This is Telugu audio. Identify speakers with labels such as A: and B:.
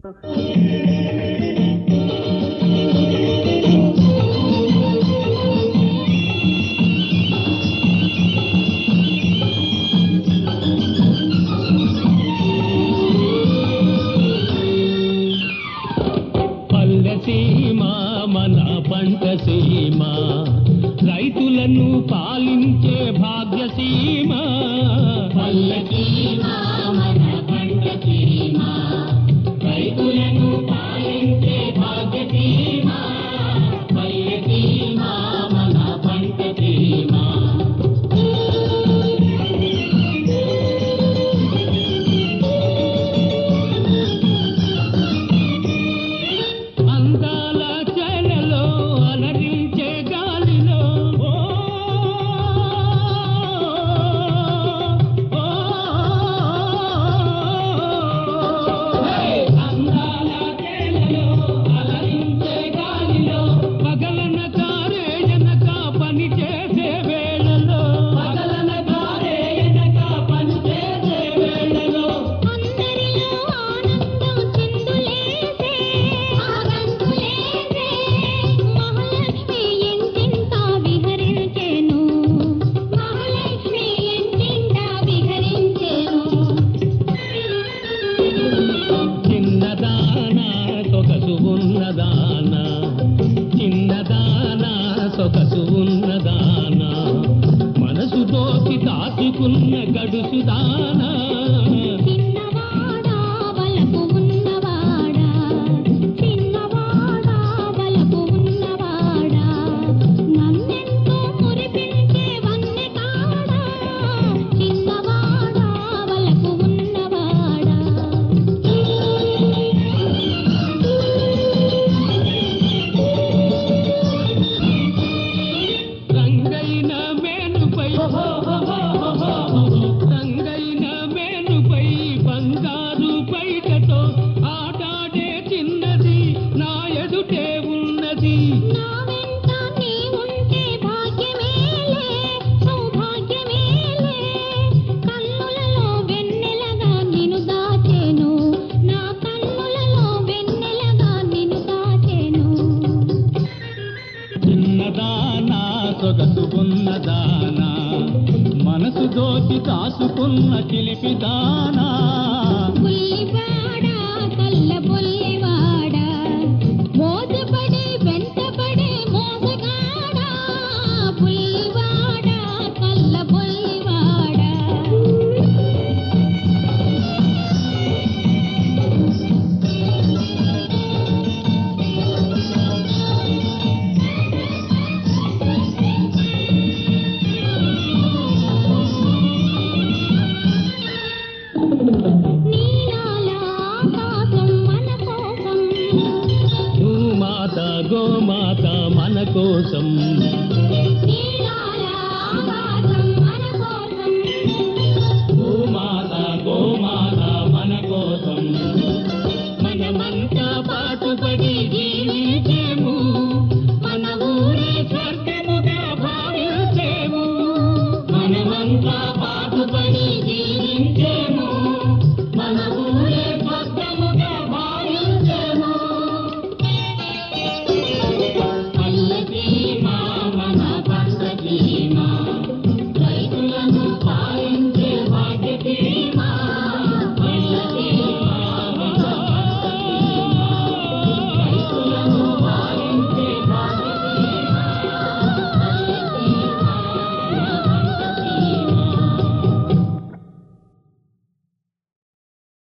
A: పల్లె సీమ మన పంట సీమ రైతులను పాలించే భాగ్య సీమ పల్లె సీమ మన పంట సీమ రైతులను పాలించే భాగ్య సీమ పల్లె సీమ మన పంట సీమ అందాల చెలలో అలరించే గాలిలో ఓ, ఓ, అందాల చెలలో అలరించే గాలిలో పగలన కారేయనక పని చేసే వేళలో పగలన కారేయనక పని చేసే వేళలో
B: అందరిలో ఆనందం చిందులేసే ఆగంతులేసే మహాలక్ష్మి ఎంతింత విహరించెను మహాలక్ష్మి ఎంతింత విహరించెను
A: చిన్నదానా సొగసు ఉన్నదానా చిన్నదానా సొగసు ఉన్నదానా మనసు దోచి దాచుకున్న గడుసుదానా
B: చిన్నవాడా వలపు ఉన్నవాడా చిన్నవాడా వలపు ఉన్నవాడా నన్నెంతో మురిపించే వన్నె కాడా చిన్నవాడా వలపు ఉన్నవాడా
A: రంగైన మేనుపై రంగైన మేనుపై బంగారు పైటతో ఆటాడే చిన్నది నా ఎదుటే ఉన్నది
B: నా వెంట నీ ఉంటే భాగ్యమేలే సౌభాగ్యమేలే కన్నులలో వెన్నెలగా నిన్ను దాచెను నా కన్నులలో వెన్నెలగా నిన్ను దాచెను
A: చిన్నదానా సొగసు ఉన్నదానా మనసు దోచి దాచుకున్న చిలిపిదానా
B: పుల్లివాడా కల్ల పుల్లివాడా మోసపడి వెంటపడే మోసగాడా పుల్లివాడా కల్ల పుల్లివాడా నీలాల ఆకాశం మన కోసం
A: భూమాత గోమాత మన కోసం
B: నీలాల ఆకాశం మన కోసం
A: భూమాత గోమాత మన కోసం మనమంతా పాటుపడి